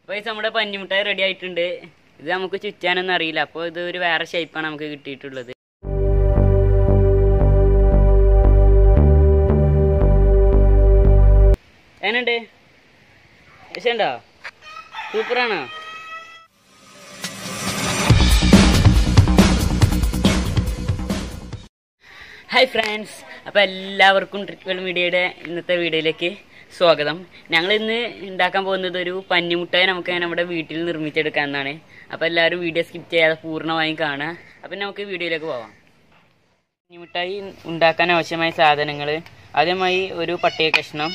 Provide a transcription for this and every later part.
അപ്പോൾ ഈ നമ്മുടെ പഞ്ഞിമുട്ടായി റെഡി ആയിട്ടുണ്ട് ഇത് നമുക്ക് ചുറ്റാനൊന്നും അറിയില്ല അപ്പോൾ ഇത് ഒരു വേറെ ഷേപ്പാണ് നമുക്ക് കിട്ടിയിട്ടുള്ളത് എങ്ങനെയുണ്ട് രസമുണ്ടോ സൂപ്പറാണോ ഹായ് ഫ്രണ്ട്സ് അപ്പോൾ എല്ലാവർക്കും ട്രിക്കുകൾ മീഡിയയുടെ ഇന്നത്തെ വീഡിയോയിലേക്ക് സ്വാഗതം ഞങ്ങൾ ഇന്ന് ഉണ്ടാക്കാൻ പോകുന്നത് ഒരു പഞ്ഞിമുട്ടായി നമുക്ക് നമ്മുടെ വീട്ടിൽ നിർമ്മിച്ചെടുക്കാമെന്നാണ് അപ്പോൾ എല്ലാവരും വീഡിയോ സ്കിപ്പ് ചെയ്യാതെ പൂർണ്ണമായും കാണുക അപ്പം നമുക്ക് വീഡിയോയിലേക്ക് പോവാം പഞ്ഞിമുട്ടായി ഉണ്ടാക്കാൻ ആവശ്യമായ സാധനങ്ങൾ ആദ്യമായി ഒരു പട്ടിക കഷ്ണം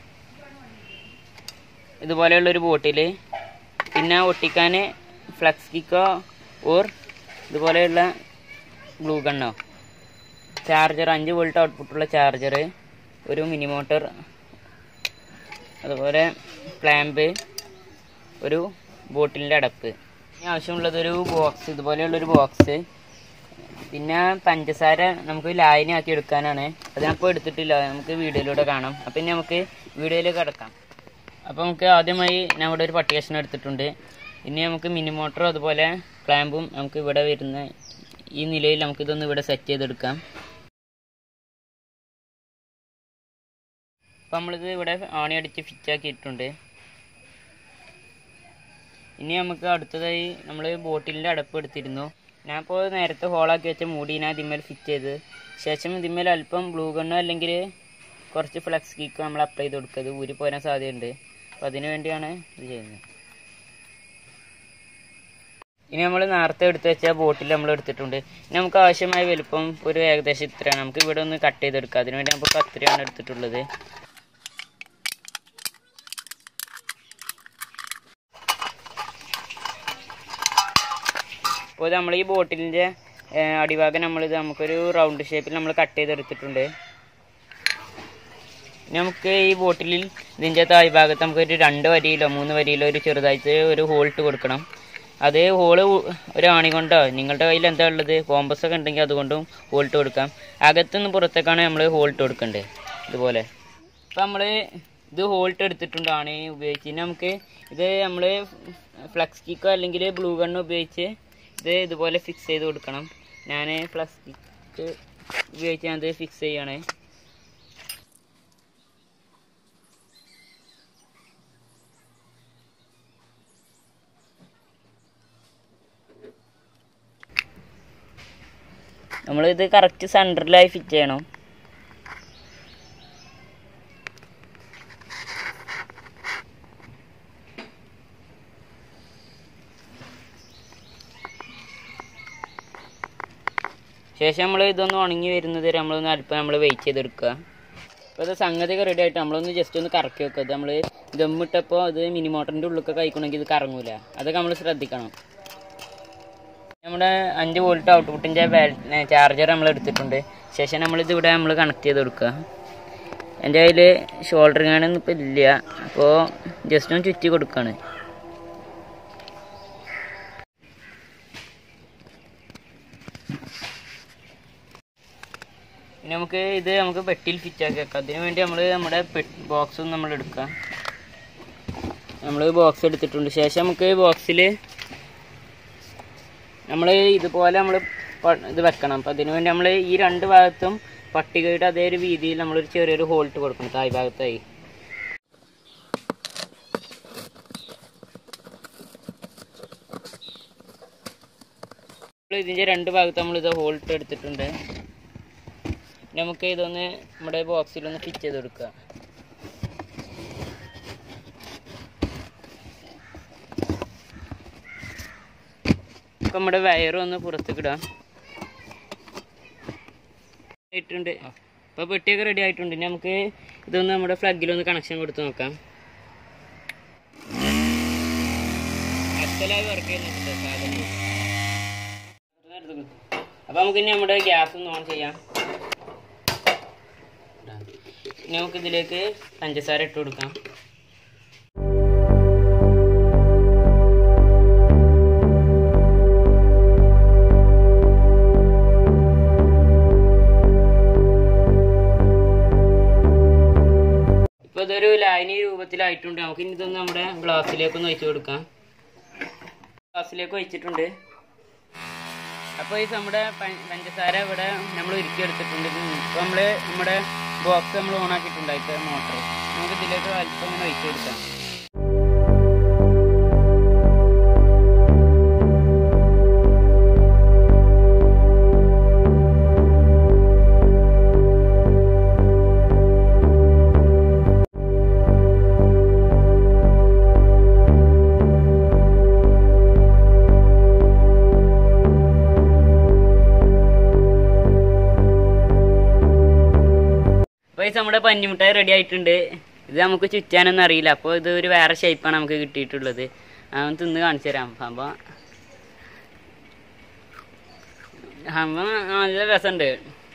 ഇതുപോലെയുള്ളൊരു ബോട്ടിൽ പിന്നെ ഒട്ടിക്കാൻ ഫ്ലക്സ് കിക്കോ ഓർ ഇതുപോലെയുള്ള ഗ്ലൂ ഗണ്ണോ ചാർജർ അഞ്ച് വോൾട്ട് ഔട്ട്പുട്ടുള്ള ചാർജർ ഒരു മിനി മോട്ടർ അതുപോലെ ക്ലാമ്പ് ഒരു ബോട്ടിലിൻ്റെ അടപ്പ് ഇനി ആവശ്യമുള്ളത് ഒരു ബോക്സ് ഇതുപോലെയുള്ളൊരു ബോക്സ് പിന്നെ പഞ്ചസാര നമുക്ക് ലായനിയാക്കി എടുക്കാനാണ് അത് ഞാനിപ്പോൾ എടുത്തിട്ടില്ല നമുക്ക് വീഡിയോയിലൂടെ കാണാം അപ്പം ഇനി നമുക്ക് വീഡിയോയിലേക്ക് കിടക്കാം അപ്പോൾ നമുക്ക് ആദ്യമായി ഞാൻ ഇവിടെ ഒരു പട്ടി കഷ്ണം എടുത്തിട്ടുണ്ട് ഇനി നമുക്ക് മിനി മോട്ടറും അതുപോലെ ക്ലാമ്പും നമുക്ക് ഇവിടെ വരുന്ന ഈ നിലയിൽ നമുക്കിതൊന്ന് ഇവിടെ സെറ്റ് ചെയ്തെടുക്കാം അപ്പം നമ്മളിത് ഇവിടെ ആണി അടിച്ച് ഫിറ്റ് ആക്കിയിട്ടുണ്ട് ഇനി നമുക്ക് അടുത്തതായി നമ്മൾ ബോട്ടിലിൻ്റെ അടപ്പ് എടുത്തിരുന്നു ഞാൻ ഇപ്പോൾ നേരത്തെ ഹോളാക്കി വെച്ച മൂടി ഞാൻ ഇതിന്മേൽ ഫിറ്റ് ചെയ്ത് ശേഷം ഇതിന്മേൽ അല്പം ബ്ലൂ ഗണ്ണോ അല്ലെങ്കിൽ കുറച്ച് ഫ്ലക്സ് കീക്ക് നമ്മൾ അപ്ലൈ ചെയ്ത് കൊടുക്കുക ഇത് ഊരി പോരാൻ സാധ്യതയുണ്ട് അപ്പോൾ അതിന് വേണ്ടിയാണ് ഇത് ചെയ്യുന്നത് ഇനി നമ്മൾ നേരത്തെ എടുത്ത് വെച്ച ബോട്ടിൽ നമ്മൾ എടുത്തിട്ടുണ്ട് ഇനി നമുക്ക് ആവശ്യമായ വലുപ്പം ഒരു ഏകദേശം ഇത്രയാണ് നമുക്ക് ഇവിടെ ഒന്ന് കട്ട് ചെയ്തെടുക്കാം അതിനുവേണ്ടി നമുക്ക് കത്തിരിയാണ് എടുത്തിട്ടുള്ളത് അപ്പോൾ നമ്മൾ ഈ ബോട്ടിലിൻ്റെ അടിഭാഗം നമ്മളിത് നമുക്കൊരു റൗണ്ട് ഷേപ്പിൽ നമ്മൾ കട്ട് ചെയ്തെടുത്തിട്ടുണ്ട് ഇനി നമുക്ക് ഈ ബോട്ടിലിൽ ഇതിൻ്റെ താഴ്ഭാഗത്ത് നമുക്കൊരു രണ്ട് വരിയിലോ മൂന്ന് വരിയിലോ ഒരു ചെറുതായിട്ട് ഒരു ഹോൾട്ട് കൊടുക്കണം അത് ഹോള് ഒരു ആണി കൊണ്ടോ നിങ്ങളുടെ കയ്യിൽ എന്താ ഉള്ളത് കോമ്പസ് ഒക്കെ ഉണ്ടെങ്കിൽ അതുകൊണ്ടും ഹോൾട്ട് കൊടുക്കാം അകത്തുനിന്ന് പുറത്തേക്കാണ് നമ്മൾ ഹോൾട്ട് കൊടുക്കേണ്ടത് ഇതുപോലെ ഇപ്പം നമ്മൾ ഇത് ഹോൾട്ട് എടുത്തിട്ടുണ്ട് ആണി ഉപയോഗിച്ച് ഇനി നമുക്ക് ഇത് നമ്മൾ ഫ്ലക്സ് കിക്കോ അല്ലെങ്കിൽ ബ്ലൂ ഗണ്ണോ ഉപയോഗിച്ച് ഇത് ഇതുപോലെ ഫിക്സ് ചെയ്ത് കൊടുക്കണം ഞാൻ ഫ്ലക്സ് കിക്ക് ഉപയോഗിച്ച് ഞാനത് ഫിക്സ് ചെയ്യണേ നമ്മളിത് കറക്റ്റ് സെൻറ്ററിലായി ഫിറ്റ് ചെയ്യണം ശേഷം നമ്മൾ ഇതൊന്ന് ഉണങ്ങി വരുന്നത് വരെ നമ്മളൊന്ന് അല്പം നമ്മൾ വെയിറ്റ് ചെയ്തെടുക്കുക അപ്പോൾ ഇത് സംഗതിയൊക്കെ റെഡി ആയിട്ട് നമ്മളൊന്ന് ജസ്റ്റ് ഒന്ന് കറക്കി വെക്കുക ഇത് നമ്മൾ ദമ്മിട്ടപ്പോൾ ഇത് മിനി മോട്ടറിൻ്റെ ഉള്ളിലൊക്കെ കഴിക്കണമെങ്കിൽ ഇത് കറങ്ങൂല അതൊക്കെ നമ്മൾ ശ്രദ്ധിക്കണം നമ്മുടെ അഞ്ച് വോൾട്ട് ഔട്ട്പുട്ടിൻ്റെ ചാർജർ നമ്മൾ എടുത്തിട്ടുണ്ട് ശേഷം നമ്മളിത് ഇവിടെ നമ്മൾ കണക്ട് ചെയ്ത് കൊടുക്കുക എൻ്റെ കയ്യിൽ ഷോൾഡർ കാണൊന്നും ഇപ്പോൾ ഇല്ല അപ്പോൾ ജസ്റ്റ് ഒന്ന് ചുറ്റി കൊടുക്കുകയാണ് ഇനി നമുക്ക് ഇത് നമുക്ക് പെട്ടിയിൽ ഫിറ്റ് ആക്കി വെക്കാം അതിന് വേണ്ടി നമ്മൾ നമ്മുടെ ബോക്സ് നമ്മൾ എടുക്കാം നമ്മൾ ബോക്സ് എടുത്തിട്ടുണ്ട് ശേഷം നമുക്ക് ബോക്സിൽ നമ്മൾ ഇതുപോലെ നമ്മൾ ഇത് വെക്കണം അപ്പം അതിനു വേണ്ടി നമ്മൾ ഈ രണ്ട് ഭാഗത്തും പട്ടികയുടെ അതേ ഒരു വീതിയിൽ നമ്മളൊരു ചെറിയൊരു ഹോൾട്ട് കൊടുക്കണം തായ് ഭാഗത്തായി ഇതിൻ്റെ രണ്ട് ഭാഗത്ത് നമ്മൾ ഇത് ഹോൾട്ട് എടുത്തിട്ടുണ്ട് നമുക്ക് ഇതൊന്ന് നമ്മുടെ ബോക്സിലൊന്ന് ഫിറ്റ് ചെയ്ത് കൊടുക്കുക ഇപ്പം നമ്മുടെ വയറും ഒന്ന് പുറത്തേക്ക് ഇടാം ആയിട്ടുണ്ട് അപ്പോൾ പെട്ടിയൊക്കെ റെഡി ആയിട്ടുണ്ട് ഇനി നമുക്ക് ഇതൊന്ന് നമ്മുടെ ഫ്ലഗിലൊന്ന് കണക്ഷൻ കൊടുത്ത് നോക്കാം അസലായി വർക്ക് ചെയ്യുന്നുണ്ട് സാധനം അപ്പോൾ നമുക്ക് ഇനി നമ്മുടെ ഗ്യാസ് ഒന്ന് ഓൺ ചെയ്യാം ഇനി നമുക്ക് ഇതിലേക്ക് പഞ്ചസാര ഇട്ട് കൊടുക്കാം ഇപ്പൊ ഇതൊരു ലായനി രൂപത്തിൽ പരുവത്തിലായിട്ടുണ്ട് നമുക്ക് ഇനി ഇതൊന്ന് നമ്മുടെ ഗ്ലാസ്സിലേക്ക് ഒന്ന് ഒഴിച്ചു കൊടുക്കാം ഗ്ലാസ്സിലേക്ക് ഒഴിച്ചിട്ടുണ്ട് അപ്പോൾ ഈ നമ്മുടെ പ- പഞ്ചസാര ഇവിടെ നമ്മൾ ഉരുക്കി എടുത്തിട്ടുണ്ട് ഇപ്പോൾ നമ്മൾ നമ്മുടെ ബോക്സ് നമ്മൾ ഓൺ ആക്കിയിട്ടുണ്ടായിട്ട് മോട്ടർ നമുക്ക് ഇതിലേക്ക് അല്പം ഇങ്ങനെ ഒഴിച്ചു കൊടുക്കാം അപ്പോൾ ഈ നമ്മുടെ പഞ്ഞിമുട്ടായി റെഡി ആയിട്ടുണ്ട് ഇത് നമുക്ക് ചുറ്റാനൊന്നും അറിയില്ല അപ്പോൾ ഇത് ഒരു വേറെ ഷേപ്പാണ് നമുക്ക് കിട്ടിയിട്ടുള്ളത് അവൻ തിന്ന് കാണിച്ചു തരാം അപ്പോൾ സംഭവം നല്ല രസമുണ്ട്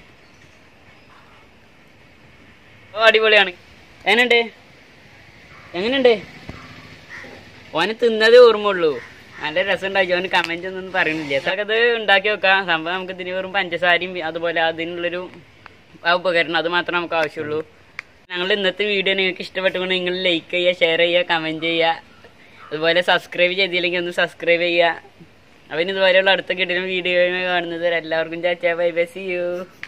ഓ അടിപൊളിയാണ് എങ്ങനെയുണ്ട് എങ്ങനെയുണ്ട് ഓന് തിന്നത് ഓർമ്മയുള്ളൂ നല്ല രസം ഉണ്ടാക്കി ഓന് കമന്റ് ഒന്നും പറയുന്നില്ല അതൊക്കെ ഇത് ഉണ്ടാക്കി വെക്കാം സംഭവം നമുക്ക് ഇതിന് വെറും പഞ്ചസാരയും അതുപോലെ അതിനുള്ളൊരു ആ ഉപകരണം അത് മാത്രമേ നമുക്ക് ആവശ്യമുള്ളൂ ഞങ്ങൾ ഇന്നത്തെ വീഡിയോ നിങ്ങൾക്ക് ഇഷ്ടപ്പെട്ടുകൊണ്ട് നിങ്ങൾ ലൈക്ക് ചെയ്യുക ഷെയർ ചെയ്യുക കമന്റ് ചെയ്യുക അതുപോലെ സബ്സ്ക്രൈബ് ചെയ്തില്ലെങ്കിൽ ഒന്ന് സബ്സ്ക്രൈബ് ചെയ്യുക അവന് ഇതുപോലെയുള്ള അടുത്ത കിട്ടുന്ന വീഡിയോ കാണുന്നത് എല്ലാവർക്കും ചാച്ചാ ബൈ ബൈ സി യു